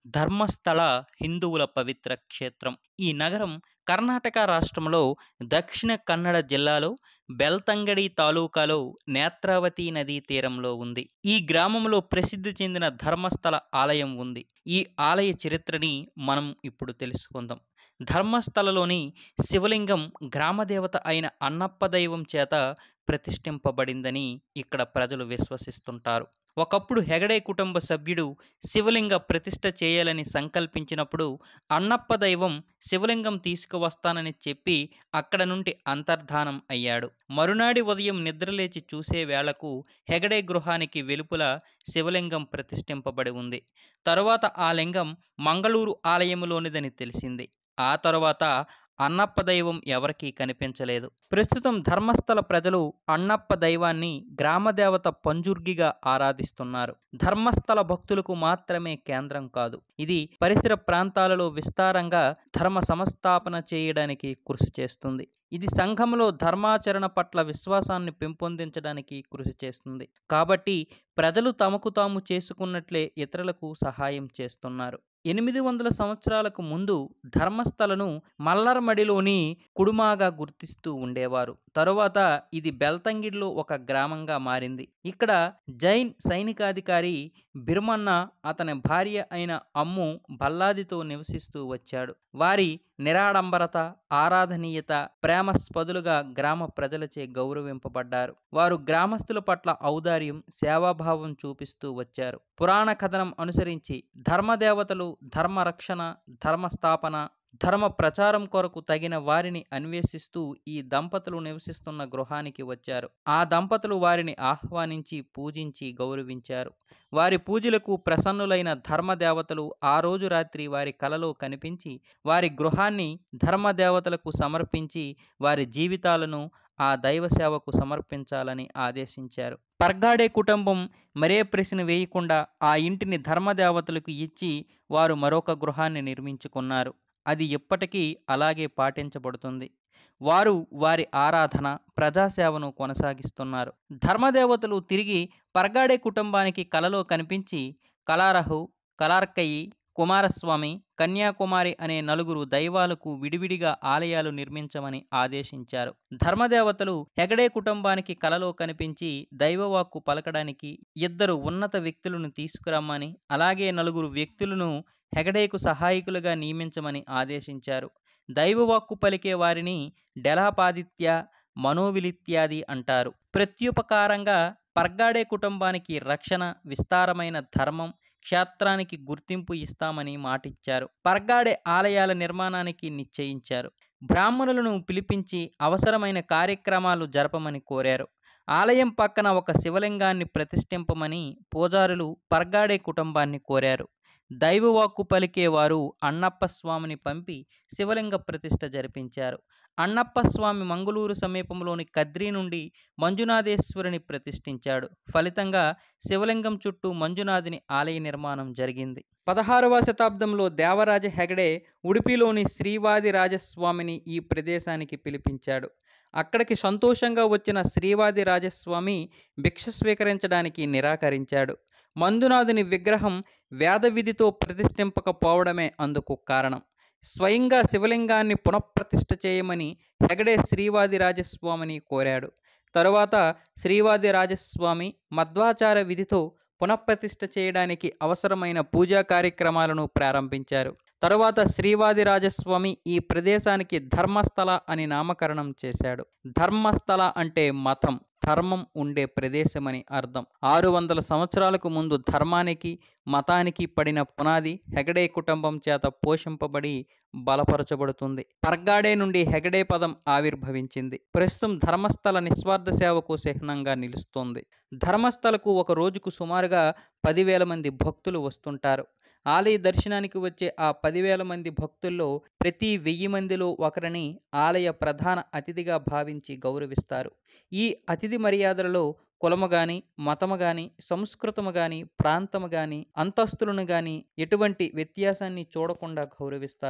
ధర్మస్థల హిందువుల పవిత్ర క్షేత్రం. ఈ నగరం కర్ణాటక రాష్ట్రంలో దక్షిణ కన్నడ జిల్లాలో బెల్తంగడి తాలూకాలో నేత్రావతి నదీ తీరంలో ఉంది. ఈ గ్రామంలో ప్రసిద్ధి చెందిన ధర్మస్థల ఆలయం ఉంది. ఈ ఆలయ చరిత్రని మనం ఇప్పుడు తెలుసుకుందాం. ధర్మస్థలలోని శివలింగం గ్రామదేవత అయిన అన్నప్ప దైవం చేత ప్రతిష్ఠింపబడిందని ఇక్కడ ప్రజలు విశ్వసిస్తుంటారు. ఒకప్పుడు హెగడే కుటుంబ సభ్యుడు శివలింగ ప్రతిష్ఠ చేయాలని సంకల్పించినప్పుడు అన్నప్ప దైవం శివలింగం తీసుకువస్తానని చెప్పి అక్కడ నుండి అంతర్ధానం అయ్యాడు. మరునాడి ఉదయం నిద్రలేచి చూసే వేళకు హెగడే గృహానికి వెలుపల శివలింగం ప్రతిష్ఠింపబడి ఉంది. తరువాత ఆ లింగం మంగళూరు ఆలయంలోనిదని తెలిసింది. ఆ తరువాత అన్నప్ప దైవం ఎవరికీ కనిపించలేదు. ప్రస్తుతం ధర్మస్థల ప్రజలు అన్నప్ప దైవాన్ని గ్రామదేవత పంజుర్గిగా ఆరాధిస్తున్నారు. ధర్మస్థల భక్తులకు మాత్రమే కేంద్రం కాదు. ఇది పరిసర ప్రాంతాలలో విస్తారంగా ధర్మ సంస్థాపన చేయడానికి కృషి చేస్తుంది. ఇది సంఘంలో ధర్మాచరణ పట్ల విశ్వాసాన్ని పెంపొందించడానికి కృషి చేస్తుంది. కాబట్టి ప్రజలు తమకు తాము చేసుకున్నట్లే ఇతరులకు సహాయం చేస్తున్నారు. ఎనిమిది వందల సంవత్సరాలకు ముందు ధర్మస్థలను మల్లర్మడిలోని కుడుమాగా గుర్తిస్తూ ఉండేవారు. తరువాత ఇది బెల్తంగిడిలో ఒక గ్రామంగా మారింది. ఇక్కడ జైన్ సైనికాధికారి బిర్మన్న అతని భార్య అయిన అమ్ము భల్లాదితో నివసిస్తూ వచ్చాడు. వారి నిరాడంబరత, ఆరాధనీయత, ప్రేమాస్పదులుగా గ్రామ ప్రజలచే గౌరవింపబడ్డారు. వారు గ్రామస్తుల పట్ల ఔదార్యం, సేవాభావం చూపిస్తూ వచ్చారు. పురాణ కథనం అనుసరించి ధర్మదేవతలు ధర్మరక్షణ, ధర్మస్థాపన, ధర్మ ప్రచారం కొరకు తగిన వారిని అన్వేషిస్తూ ఈ దంపతులు నివసిస్తున్న గృహానికి వచ్చారు. ఆ దంపతులు వారిని ఆహ్వానించి, పూజించి గౌరవించారు. వారి పూజలకు ప్రసన్నులైన ధర్మదేవతలు ఆ రోజు రాత్రి వారి కలలో కనిపించి వారి గృహాన్ని ధర్మదేవతలకు సమర్పించి వారి జీవితాలను ఆ దైవ సేవకు సమర్పించాలని ఆదేశించారు. పర్గాడే కుటుంబం మరే ప్రశ్న వేయకుండా ఆ ఇంటిని ధర్మదేవతలకు ఇచ్చి వారు మరొక గృహాన్ని నిర్మించుకున్నారు. అది ఇప్పటికీ అలాగే పాటించబడుతుంది. వారు వారి ఆరాధన, ప్రజాసేవను కొనసాగిస్తున్నారు. ధర్మదేవతలు తిరిగి పర్గాడే కుటుంబానికి కలలో కనిపించి కలారహు, కలార్కయి, కుమారస్వామి, కన్యాకుమారి అనే నలుగురు దైవాలకు విడివిడిగా ఆలయాలు నిర్మించమని ఆదేశించారు. ధర్మదేవతలు హెగడే కుటుంబానికి కలలో కనిపించి దైవవాక్కు పలకడానికి ఇద్దరు ఉన్నత వ్యక్తులను తీసుకురమ్మని, అలాగే నలుగురు వ్యక్తులను హెగడేకు సహాయకులుగా నియమించమని ఆదేశించారు. దైవవాక్కు పలికే వారిని డెలపాదిత్య, మనోవిలిత్యాది అంటారు. ప్రత్యుపకారంగా పర్గాడే కుటుంబానికి రక్షణ, విస్తారమైన ధర్మం, క్షేత్రానికి గుర్తింపు ఇస్తామని మాటిచ్చారు. పర్గాడే ఆలయాల నిర్మాణానికి నిశ్చయించారు. బ్రాహ్మణులను పిలిపించి అవసరమైన కార్యక్రమాలు జరపమని కోరారు. ఆలయం పక్కన ఒక శివలింగాన్ని ప్రతిష్ఠింపమని పూజారులు పర్గాడే కుటుంబాన్ని కోరారు. దైవవాక్కు పలికే వారు అన్నప్ప స్వామిని పంపి శివలింగ ప్రతిష్ఠ జరిపించారు. అన్నప్ప స్వామి మంగళూరు సమీపంలోని కద్రి నుండి మంజునాథేశ్వరుని ప్రతిష్ఠించాడు. ఫలితంగా శివలింగం చుట్టూ మంజునాథుని ఆలయ నిర్మాణం జరిగింది. పదహారవ శతాబ్దంలో దేవరాజ హెగడే ఉడుపిలోని శ్రీవాదిరాజస్వామిని ఈ ప్రదేశానికి పిలిపించాడు. అక్కడికి సంతోషంగా వచ్చిన శ్రీవాదిరాజస్వామి భిక్ష స్వీకరించడానికి నిరాకరించాడు. మంజునాథుని విగ్రహం వేదవిధితో ప్రతిష్ఠింపకపోవడమే అందుకు కారణం. స్వయంగా శివలింగాన్ని పునఃప్రతిష్ఠ చేయమని హెగడే శ్రీవాదిరాజస్వామిని కోరాడు. తరువాత శ్రీవాదిరాజస్వామి మధ్వాచార విధితో పునఃప్రతిష్ఠ చేయడానికి అవసరమైన పూజా కార్యక్రమాలను ప్రారంభించారు. తరువాత శ్రీవాదిరాజస్వామి ఈ ప్రదేశానికి ధర్మస్థల అని నామకరణం చేశాడు. ధర్మస్థల అంటే మతం, ధర్మం ఉండే ప్రదేశమని అర్థం. ఆరు వందల సంవత్సరాలకు ముందు ధర్మానికి, మతానికి పడిన పునాది హెగడే కుటుంబం చేత పోషింపబడి బలపరచబడుతుంది. పర్గాడే నుండి హెగడే పదం ఆవిర్భవించింది. ప్రస్తుతం ధర్మస్థల నిస్వార్థ సేవకు చిహ్నంగా నిలుస్తోంది. ధర్మస్థలకు ఒక రోజుకు సుమారుగా పదివేల మంది భక్తులు వస్తుంటారు. ఆలయ దర్శనానికి వచ్చే ఆ పదివేల మంది భక్తుల్లో ప్రతి వెయ్యి మందిలో ఒకరిని ఆలయ ప్రధాన అతిథిగా భావించి గౌరవిస్తారు. ఈ అతిథి మర్యాదలలో కులము గాని, మతము గాని, సంస్కృతము గాని, ప్రాంతము గాని, అంతస్తులను గాని ఎటువంటి వ్యత్యాసాన్ని చూడకుండా గౌరవిస్తారు.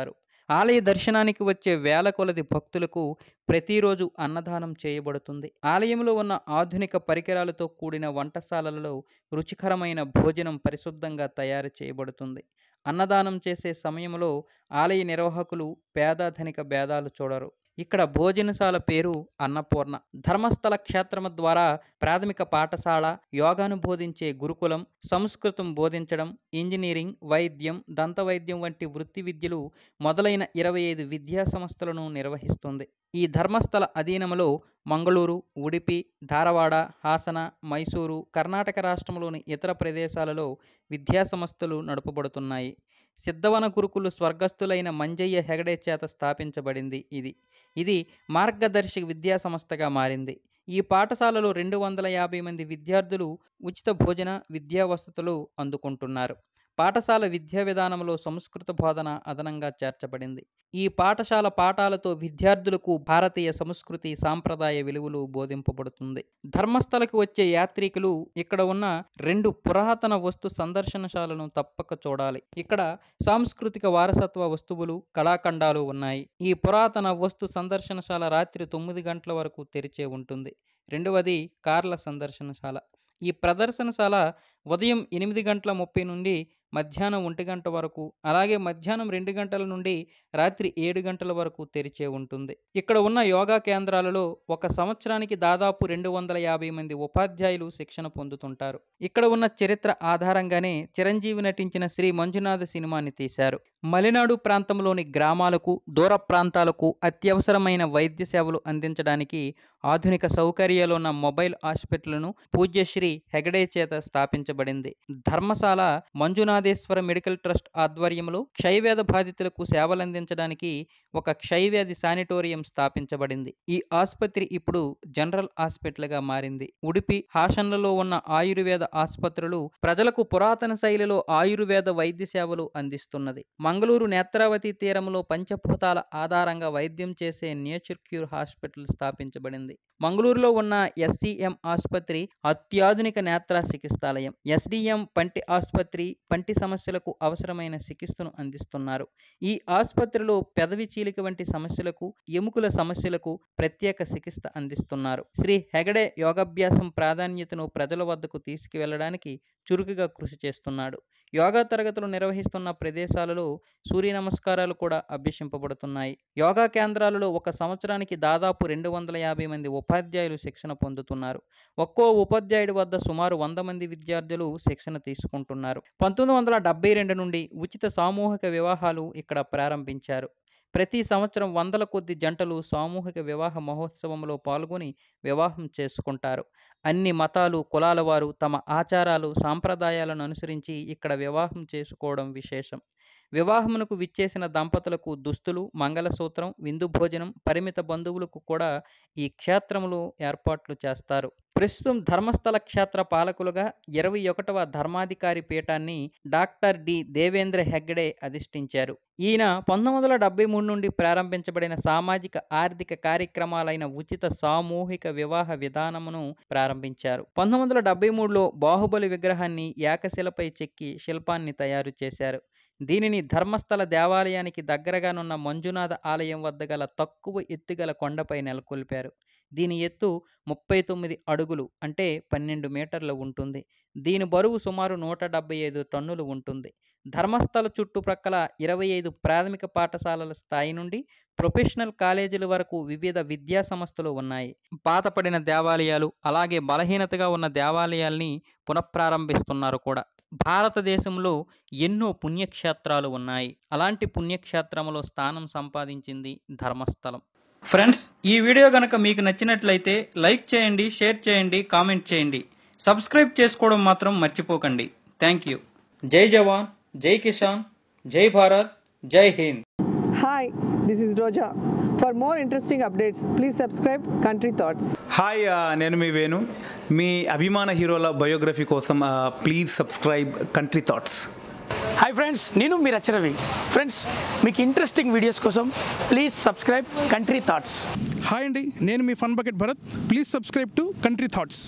ఆలయ దర్శనానికి వచ్చే వేల కొలది భక్తులకు ప్రతిరోజు అన్నదానం చేయబడుతుంది ఆలయంలో ఉన్న ఆధునిక పరికరాలతో కూడిన వంటశాలలలో రుచికరమైన భోజనం పరిశుద్ధంగా తయారు చేయబడుతుంది అన్నదానం చేసే సమయంలో ఆలయ నిర్వాహకులు పేద ధనిక భేదాలు చూడరు ఇక్కడ భోజనశాల పేరు అన్నపూర్ణ ధర్మస్థల క్షేత్రం ద్వారా ప్రాథమిక పాఠశాల యోగాను బోధించే గురుకులం సంస్కృతం బోధించడం ఇంజనీరింగ్ వైద్యం దంతవైద్యం వంటి వృత్తి విద్యలు మొదలైన ఇరవై ఐదు విద్యా సంస్థలను నిర్వహిస్తుంది ఈ ధర్మస్థల అధీనంలో మంగళూరు ఉడిపి ధారవాడ హాసన మైసూరు కర్ణాటక రాష్ట్రంలోని ఇతర ప్రదేశాలలో విద్యా సంస్థలు నడుపబడుతున్నాయి సిద్ధవన గురుకులు స్వర్గస్థులైన మంజయ్య హెగడే చేత స్థాపించబడింది ఇది ఇది మార్గదర్శి విద్యా సంస్థగా మారింది ఈ పాఠశాలలో రెండు వందల యాభై మంది విద్యార్థులు ఉచిత భోజన విద్యా వసతులు అందుకుంటున్నారు పాఠశాల విద్యా విధానంలో సంస్కృత బోధన అదనంగా చేర్చబడింది ఈ పాఠశాల పాఠాలతో విద్యార్థులకు భారతీయ సంస్కృతి సాంప్రదాయ విలువలు బోధింపబడుతుంది ధర్మస్థలకు వచ్చే యాత్రికులు ఇక్కడ ఉన్న రెండు పురాతన వస్తు సందర్శనశాలను తప్పక చూడాలి ఇక్కడ సాంస్కృతిక వారసత్వ వస్తువులు కళాఖండాలు ఉన్నాయి ఈ పురాతన వస్తు సందర్శనశాల రాత్రి తొమ్మిది గంటల వరకు తెరిచే ఉంటుంది రెండవది కార్ల సందర్శనశాల ఈ ప్రదర్శనశాల ఉదయం ఎనిమిది గంటల ముప్పై నుండి మధ్యాహ్నం ఒంటి గంట వరకు అలాగే మధ్యాహ్నం రెండు గంటల నుండి రాత్రి ఏడు గంటల వరకు తెరిచే ఉంటుంది ఇక్కడ ఉన్న యోగా కేంద్రాలలో ఒక సంవత్సరానికి దాదాపు రెండు వందల యాభై మంది ఉపాధ్యాయులు శిక్షణ పొందుతుంటారు ఇక్కడ ఉన్న చరిత్ర ఆధారంగానే చిరంజీవి నటించిన శ్రీ మంజునాథ సినిమాని తీశారు మలెనాడు ప్రాంతంలోని గ్రామాలకు దూర ప్రాంతాలకు అత్యవసరమైన వైద్య సేవలు అందించడానికి ఆధునిక సౌకర్యాలు ఉన్న మొబైల్ హాస్పిటల్ను పూజ్యశ్రీ హెగడే చేత స్థాపించబడింది ధర్మశాల మంజునాథేశ్వర మెడికల్ ట్రస్ట్ ఆధ్వర్యంలో క్షయవ్యాధ బాధితులకు సేవలందించడానికి ఒక క్షయవ్యాధి శానిటోరియం స్థాపించబడింది ఈ ఆసుపత్రి ఇప్పుడు జనరల్ హాస్పిటల్గా మారింది ఉడిపి హాసన్లలో ఉన్న ఆయుర్వేద ఆసుపత్రులు ప్రజలకు పురాతన శైలిలో ఆయుర్వేద వైద్య సేవలు అందిస్తున్నది మంగళూరు నేత్రావతి తీరంలో పంచభూతాల ఆధారంగా వైద్యం చేసే నేచర్ క్యూర్ హాస్పిటల్ స్థాపించబడింది మంగళూరులో ఉన్న ఎస్సీఎం ఆసుపత్రి అత్యాధునిక నేత్ర చికిత్సాలయం ఎస్డిఎం పంటి ఆసుపత్రి పంటి సమస్యలకు అవసరమైన చికిత్సను అందిస్తున్నారు ఈ ఆసుపత్రిలో పెదవి చీలిక వంటి సమస్యలకు ఎముకల సమస్యలకు ప్రత్యేక చికిత్స అందిస్తున్నారు శ్రీ హెగడే యోగాభ్యాసం ప్రాధాన్యతను ప్రజల వద్దకు తీసుకువెళ్ళడానికి చురుకుగా కృషి చేస్తున్నాడు యోగా తరగతులు నిర్వహిస్తున్న ప్రదేశాలలో సూర్య నమస్కారాలు కూడా అభ్యసింపబడుతున్నాయి యోగా కేంద్రాలలో ఒక సంవత్సరానికి దాదాపు రెండు వందల యాభై మంది ఉపాధ్యాయులు శిక్షణ పొందుతున్నారు ఒక్కో ఉపాధ్యాయుడి వద్ద సుమారు వంద మంది విద్యార్థులు శిక్షణ తీసుకుంటున్నారు పంతొమ్మిది వందల డెబ్బై రెండు నుండి ఉచిత సామూహిక వివాహాలు ఇక్కడ ప్రారంభించారు ప్రతి సంవత్సరం వందల కొద్ది జంటలు సామూహిక వివాహ మహోత్సవంలో పాల్గొని వివాహం చేసుకుంటారు అన్ని మతాలు కులాల వారు తమ ఆచారాలు సాంప్రదాయాలను అనుసరించి ఇక్కడ వివాహం చేసుకోవడం విశేషం వివాహమునకు విచ్చేసిన దంపతులకు దుస్తులు మంగళసూత్రం విందు భోజనం పరిమిత బంధువులకు కూడా ఈ క్షేత్రములో ఏర్పాట్లు చేస్తారు ప్రస్తుతం ధర్మస్థల క్షేత్ర పాలకులుగా ఇరవై ఒకటవ ధర్మాధికారి పీఠాన్ని డాక్టర్ డి దేవేంద్ర హెగ్డే అధిష్ఠించారు ఈయన పంతొమ్మిది వందల డెబ్బై మూడు నుండి ప్రారంభించబడిన సామాజిక ఆర్థిక కార్యక్రమాలైన ఉచిత సామూహిక వివాహ విధానమును ప్రారంభించారు పంతొమ్మిది వందల డెబ్బై మూడులో బాహుబలి విగ్రహాన్ని ఏకశిలపై చెక్కి శిల్పాన్ని తయారు చేశారు దీనిని ధర్మస్థల దేవాలయానికి దగ్గరగానున్న మంజునాథ ఆలయం వద్ద గల తక్కువ ఎత్తుగల కొండపై నెలకొల్పారు దీని ఎత్తు ముప్పై తొమ్మిది అడుగులు అంటే పన్నెండు మీటర్లు ఉంటుంది దీని బరువు సుమారు నూట డెబ్బై ఐదు టన్నులు ఉంటుంది ధర్మస్థల చుట్టుప్రక్కల ఇరవై ఐదు ప్రాథమిక పాఠశాలల స్థాయి నుండి ప్రొఫెషనల్ కాలేజీల వరకు వివిధ విద్యా సంస్థలు ఉన్నాయి పాతపడిన దేవాలయాలు అలాగే బలహీనతగా ఉన్న దేవాలయాల్ని పునఃప్రారంభిస్తున్నారు కూడా భారతదేశంలో ఎన్నో పుణ్యక్షేత్రాలు ఉన్నాయి అలాంటి పుణ్యక్షేత్రంలో స్థానం సంపాదించింది ధర్మస్థలం ఫ్రెండ్స్ ఈ వీడియో గనక మీకు నచ్చినట్లయితే లైక్ చేయండి షేర్ చేయండి కామెంట్ చేయండి సబ్స్క్రైబ్ చేసుకోవడం మాత్రం మర్చిపోకండి థ్యాంక్ యూ జై జవాన్ జై కిసాన్ జై భారత్ జై Hind Hi, this is Roja. For more interesting updates, please subscribe Country Thoughts. Hi ఆ, నేను మీ వేణు మీ అభిమాన హీరోల బయోగ్రఫీ కోసం ఆ, please subscribe country thoughts hi friends నేను మీ రచరవి ఫ్రెండ్స్ మీకు ఇంట్రెస్టింగ్ వీడియోస్ కోసం please subscribe country thoughts hi అండి నేను మీ fun bucket Bharat please subscribe to country thoughts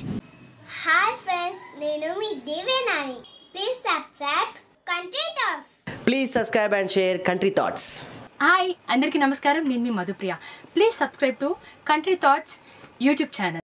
hi friends నేను మీ దేవేనాని please subscribe country toss Please subscribe and share Country Thoughts. Hi అందరికీ నమస్కారం నేను మీ Madhupriya please subscribe to country thoughts YouTube channel